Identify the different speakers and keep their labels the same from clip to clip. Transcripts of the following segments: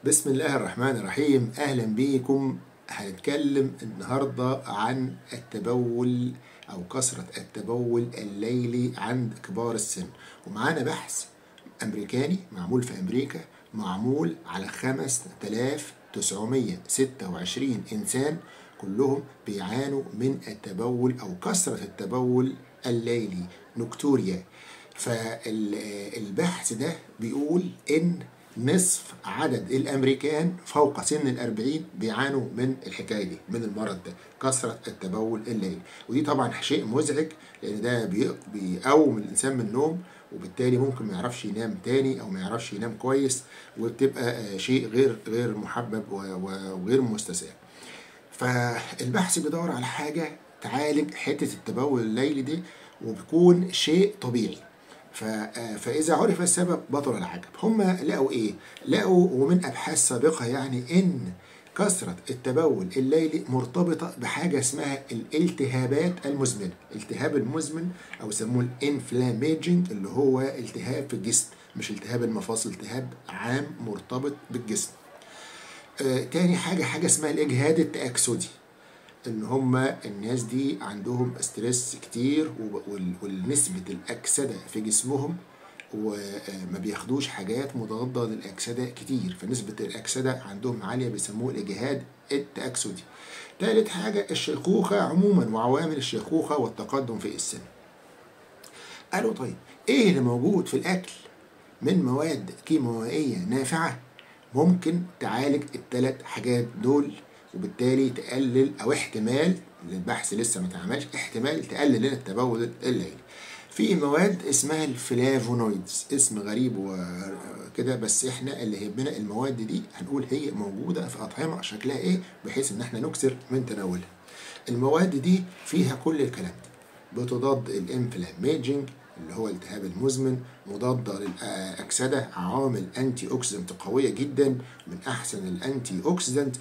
Speaker 1: بسم الله الرحمن الرحيم اهلا بيكم هنتكلم النهارده عن التبول او كثره التبول الليلي عند كبار السن ومعانا بحث امريكاني معمول في امريكا معمول على 5926 انسان كلهم بيعانوا من التبول او كثره التبول الليلي نكتوريا فالبحث ده بيقول ان نصف عدد الامريكان فوق سن الأربعين بيعانوا من الحكايه دي من المرض ده كثره التبول الليلي ودي طبعا شيء مزعج لان ده بيقوم الانسان من النوم وبالتالي ممكن ما يعرفش ينام تاني او ما يعرفش ينام كويس وبتبقى شيء غير غير محبب وغير مستساغ فالبحث بيدور على حاجه تعالج حته التبول الليلي دي وبيكون شيء طبيعي فإذا عرف السبب بطل العجب هم لقوا إيه؟ لقوا ومن أبحاث سابقة يعني إن كثرة التبول الليلي مرتبطة بحاجة اسمها الالتهابات المزمنة الالتهاب المزمن أو يسموه الانفلاميجنج اللي هو التهاب في الجسم مش التهاب المفاصل التهاب عام مرتبط بالجسم آه تاني حاجة حاجة اسمها الإجهاد التأكسدي ان هم الناس دي عندهم ستريس كتير ونسبة الأكسدة في جسمهم وما بياخدوش حاجات مضادة للأكسدة كتير فنسبة الأكسدة عندهم عالية بيسموه الإجهاد التأكسدي تالت حاجة الشيخوخة عموما وعوامل الشيخوخة والتقدم في السن قالوا طيب ايه اللي موجود في الأكل من مواد كيماوائية نافعة ممكن تعالج الثلاث حاجات دول وبالتالي تقلل او احتمال البحث لسه ما اتعملش احتمال تقلل لنا التبول الليلي في مواد اسمها الفلافونويدز اسم غريب وكده بس احنا اللي يهمنا المواد دي هنقول هي موجوده في اطعمه شكلها ايه بحيث ان احنا نكثر من تناولها المواد دي فيها كل الكلام ده بتضاد الانفلاميجنج اللي هو الالتهاب المزمن مضادة للأكسدة عوامل أنتي أوكسيدنت قوية جدا من أحسن الأنتي أوكسيدنت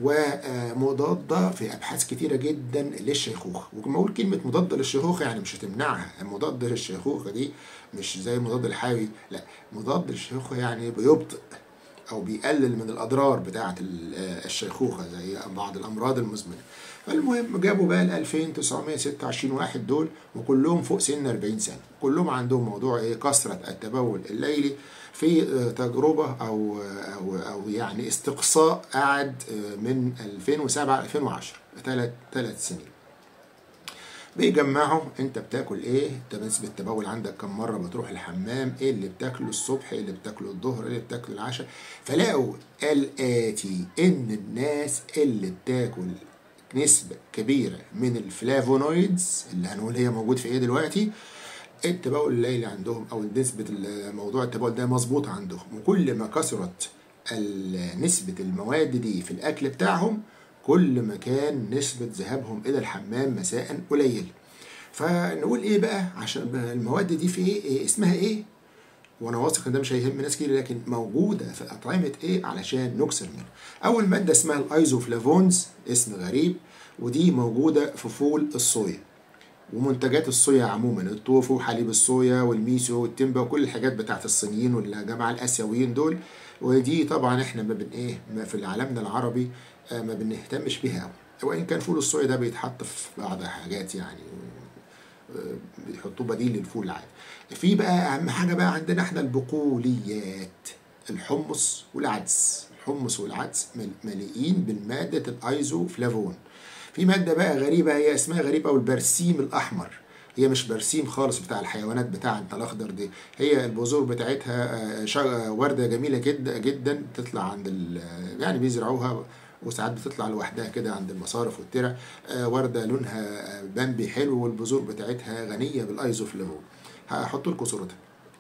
Speaker 1: ومضادة في أبحاث كتيرة جدا للشيخوخة وكما أقول كلمة مضادة للشيخوخة يعني مش هتمنعها المضاد للشيخوخة دي مش زي المضاد الحيوي لا مضاد للشيخوخة يعني بيبطئ أو بيقلل من الأضرار بتاعة الشيخوخة زي بعض الأمراض المزمنة فالمهم جابوا بقى ال 2926 واحد دول وكلهم فوق سن 40 سنة كلهم عندهم موضوع إيه كثرة التبول الليلي في تجربة أو أو أو يعني استقصاء قعد من 2007 2010 ثلاث ثلاث سنين بيجمعوا انت بتاكل ايه انت نسبة التبول عندك كم مرة بتروح الحمام ايه اللي بتاكله الصبح ايه اللي بتاكله الظهر ايه اللي بتاكله العشاء فلقوا الاتي ان الناس اللي بتاكل نسبة كبيرة من الفلافونويدز اللي هنقول هي موجود في ايه دلوقتي التبول الليلي عندهم او نسبة موضوع التبول ده مظبوط عندهم وكل ما كثرت نسبة المواد دي في الاكل بتاعهم كل ما كان نسبة ذهابهم إلى الحمام مساء قليل فنقول إيه بقى عشان المواد دي في إيه, إيه اسمها إيه وأنا واثق إن ده مش هيهم ناس كتير لكن موجودة في أطعمة إيه علشان نكسر منها أول مادة اسمها الأيزوفلافونز اسم غريب ودي موجودة في فول الصويا ومنتجات الصويا عموما التوفو حليب الصويا والميسو والتمبا وكل الحاجات بتاعت الصينيين والجماعة الآسيويين دول ودي طبعا احنا ما بن ايه ما في عالمنا العربي ما بنهتمش بيها قوي وان كان فول الصويا ده بيتحط في بعض حاجات يعني بيحطوه بديل للفول العادي في بقى اهم حاجه بقى عندنا احنا البقوليات الحمص والعدس الحمص والعدس مليئين بالماده الايزوفلافون في ماده بقى غريبه هي اسمها غريبه او البرسيم الاحمر هي مش برسيم خالص بتاع الحيوانات بتاعنا الاخضر دي هي البذور بتاعتها ورده جميله جدا جدا بتطلع عند يعني بيزرعوها وساعات بتطلع لوحدها كده عند المصارف والترع ورده لونها بامبي حلو والبذور بتاعتها غنيه بالايزوفلافون هحط لكم صورتها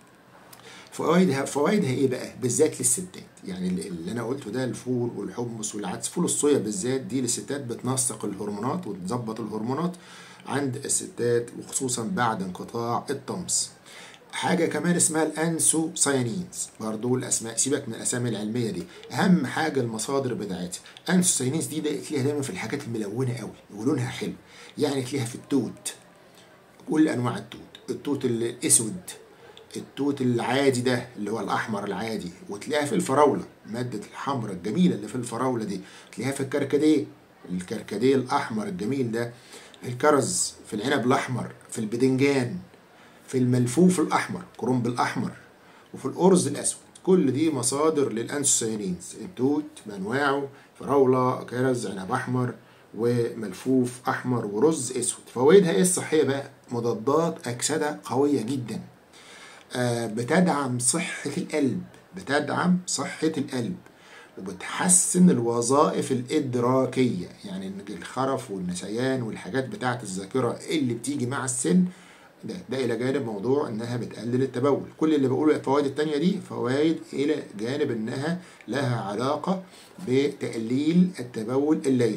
Speaker 1: فوائدها فوائدها ايه بقى بالذات للستات يعني اللي انا قلته ده الفول والحمص والعدس فول الصويا بالذات دي للستات بتنسق الهرمونات وتظبط الهرمونات عند الستات وخصوصا بعد انقطاع الطمس حاجة كمان اسمها الأنسو ساينينز برضو الأسماء سيبك من الأسامي العلمية دي أهم حاجة المصادر بتاعتها أنسو ساينينز دي تلاقيها دايما في الحاجات الملونة قوي ولونها حلو يعني تلاقيها في التوت كل أنواع التوت التوت الأسود التوت العادي ده اللي هو الاحمر العادي وتلاقيها في الفراوله ماده الحمراء الجميله اللي في الفراوله دي تلاقيها في الكركديه الكركديه الاحمر الجميل ده الكرز في العنب الاحمر في البدنجان في الملفوف الاحمر كرنب الاحمر وفي الارز الاسود كل دي مصادر للانسوسيانينز التوت بانواعه فراوله كرز عنب احمر وملفوف احمر ورز اسود فوائدها ايه الصحيه بقى مضادات اكسده قويه جدا آه بتدعم صحه القلب بتدعم صحه القلب وبتحسن الوظائف الادراكيه يعني الخرف والنسيان والحاجات بتاعه الذاكره اللي بتيجي مع السن ده ده الى جانب موضوع انها بتقلل التبول كل اللي بقوله الفوائد التانية دي فوائد الى جانب انها لها علاقه بتقليل التبول الليلي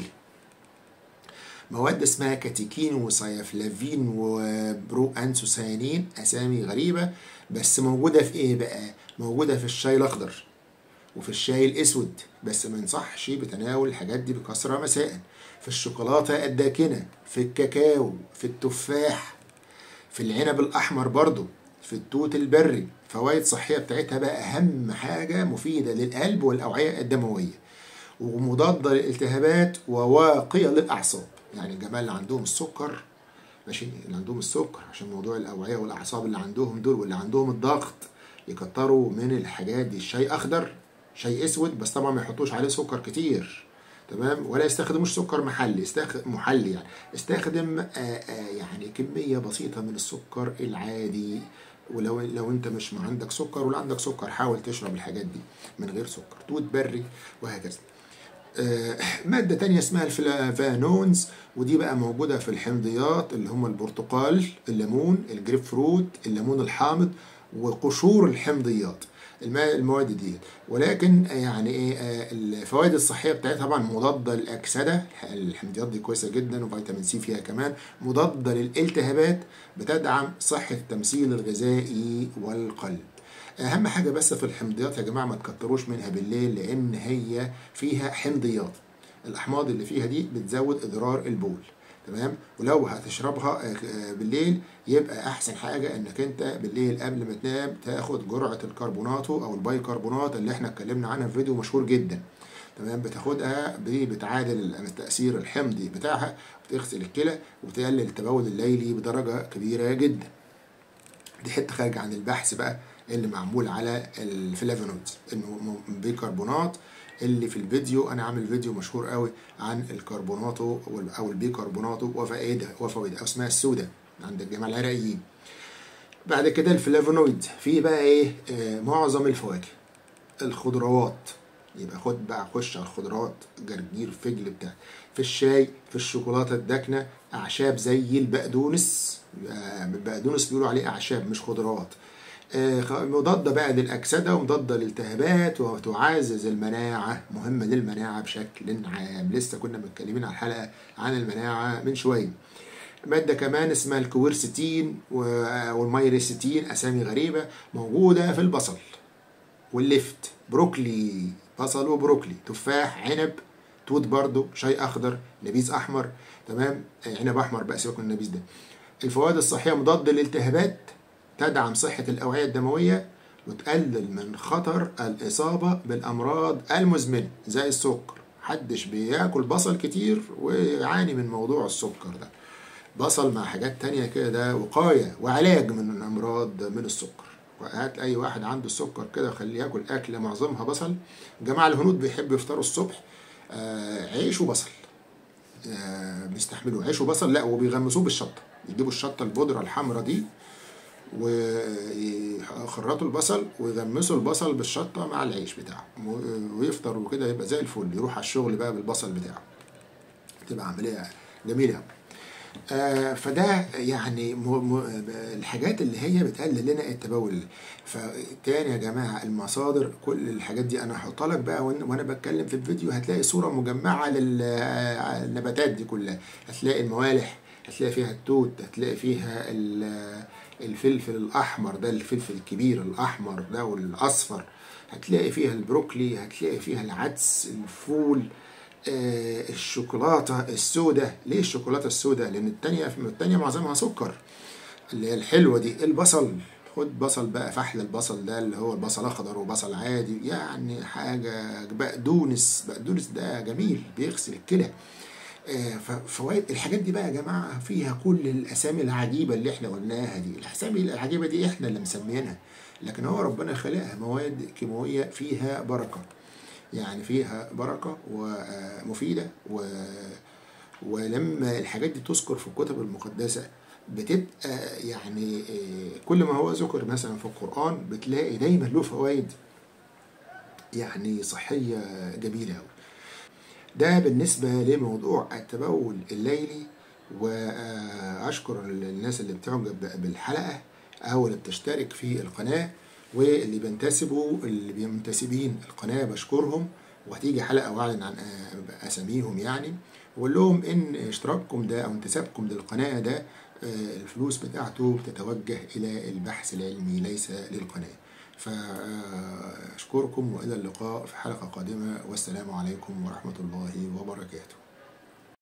Speaker 1: مواد اسمها كاتيكين وسايفلافين وبرو انسوسيانين اسامي غريبه بس موجوده في ايه بقى موجوده في الشاي الاخضر وفي الشاي الاسود بس ما ينصحش بتناول الحاجات دي بكثره مساء في الشوكولاته الداكنه في الكاكاو في التفاح في العنب الاحمر برضو في التوت البري فوائد صحيه بتاعتها بقى اهم حاجه مفيده للقلب والاوعيه الدمويه ومضاده للالتهابات وواقيه للاعصاب يعني الجماعه اللي عندهم السكر ماشي اللي عندهم السكر عشان موضوع الاوعيه والاعصاب اللي عندهم دول واللي عندهم الضغط يكتروا من الحاجات دي الشاي اخضر شاي اسود بس طبعا ما يحطوش عليه سكر كتير تمام ولا يستخدموش سكر محلي استخدم محلي يعني استخدم آآ آآ يعني كميه بسيطه من السكر العادي ولو لو انت مش ما عندك سكر ولا عندك سكر حاول تشرب الحاجات دي من غير سكر توت بري وهكذا مادة تانية اسمها الفلافانونز ودي بقى موجودة في الحمضيات اللي هم البرتقال الليمون الجريب فروت الليمون الحامض وقشور الحمضيات المواد دي ولكن يعني ايه الفوائد الصحيه بتاعتها طبعا مضاده للاكسده الحمضيات دي كويسه جدا وفيتامين سي فيها كمان مضاده للالتهابات بتدعم صحه التمثيل الغذائي والقلب اهم حاجه بس في الحمضيات يا جماعه ما تكتروش منها بالليل لان هي فيها حمضيات الاحماض اللي فيها دي بتزود اضرار البول تمام ولو هتشربها بالليل يبقى احسن حاجه انك انت بالليل قبل ما تنام تاخد جرعه الكربوناتو او البايكربونات اللي احنا اتكلمنا عنها في فيديو مشهور جدا تمام بتاخدها بتعادل التاثير الحمضي بتاعها بتغسل الكلى وبتقلل التبول الليلي بدرجه كبيره جدا دي حته خارجه عن البحث بقى اللي معمول على الفلافونويدز انه بيكربونات اللي في الفيديو انا عامل فيديو مشهور قوي عن الكربوناتو او البيكربوناتو وفائدها وفوائدها اسمها السودا عند الجماعه العراقيين بعد كده الفلافونويد في بقى ايه آه معظم الفواكه الخضروات يبقى خد بقى خش على الخضروات جرجير فجل بتاع في الشاي في الشوكولاته الداكنه اعشاب زي البقدونس البقدونس بيقولوا عليه اعشاب مش خضروات مضادة بقى للأكسدة ومضادة للالتهابات وتعزز المناعة مهمة للمناعة بشكل عام لسه كنا متكلمين على الحلقة عن المناعة من شوية مادة كمان اسمها الكويرستين والمايرستين أسامي غريبة موجودة في البصل واللفت بروكلي بصل وبروكلي تفاح عنب توت برضو شاي أخضر نبيذ أحمر تمام عنب أحمر بقى سيبك من النبيذ ده الفوائد الصحية مضاد للالتهابات تدعم صحة الأوعية الدموية وتقلل من خطر الإصابة بالأمراض المزمنة زي السكر محدش بياكل بصل كتير ويعاني من موضوع السكر ده بصل مع حاجات تانية كده ده وقاية وعلاج من الأمراض من السكر هات أي واحد عنده السكر كده خليه ياكل أكلة معظمها بصل جماعة الهنود بيحبوا يفطروا الصبح آه عيش وبصل آه بيستحملوا عيش وبصل لا وبيغمسوه بالشطة يجيبوا الشطة البودرة الحمراء دي ويخرطوا البصل ويغمسوا البصل بالشطه مع العيش بتاعه ويفطر وكده يبقى زي الفل يروح على الشغل بقى بالبصل بتاعه تبقى عمليه جميله آه فده يعني م م الحاجات اللي هي بتقلل لنا التبول فتاني يا جماعه المصادر كل الحاجات دي انا هحطها لك بقى وانا بتكلم في الفيديو هتلاقي صوره مجمعه للنباتات دي كلها هتلاقي الموالح هتلاقي فيها التوت هتلاقي فيها الفلفل الاحمر ده الفلفل الكبير الاحمر ده والاصفر هتلاقي فيها البروكلي هتلاقي فيها العدس الفول آه الشوكولاته السوداء ليه الشوكولاته السوداء لان التانية التانية معظمها سكر اللي هي الحلوه دي البصل خد بصل بقى فحل البصل ده اللي هو البصل اخضر وبصل عادي يعني حاجه بقدونس بقدونس ده جميل بيغسل الكلى آه، فوائد الحاجات دي بقى يا جماعه فيها كل الاسامي العجيبه اللي احنا قلناها دي الاسامي العجيبه دي احنا اللي مسميينها لكن هو ربنا خلقها مواد كيماويه فيها بركه يعني فيها بركه ومفيده و ولما الحاجات دي تذكر في الكتب المقدسه بتبقى يعني آه، كل ما هو ذكر مثلا في القرآن بتلاقي دايما له فوائد يعني صحية جميلة أوي ده بالنسبة لموضوع التبول الليلي وأشكر الناس اللي بتعجب بالحلقة أو اللي بتشترك في القناة واللي بينتسبوا اللي بينتسبين القناة بشكرهم وهتيجي حلقة وأعلن عن أساميهم يعني وأقول لهم إن اشتراككم ده أو انتسابكم للقناة ده الفلوس بتاعته بتتوجه إلى البحث العلمي ليس للقناة فأشكركم وإلى اللقاء في حلقة قادمة والسلام عليكم ورحمة الله وبركاته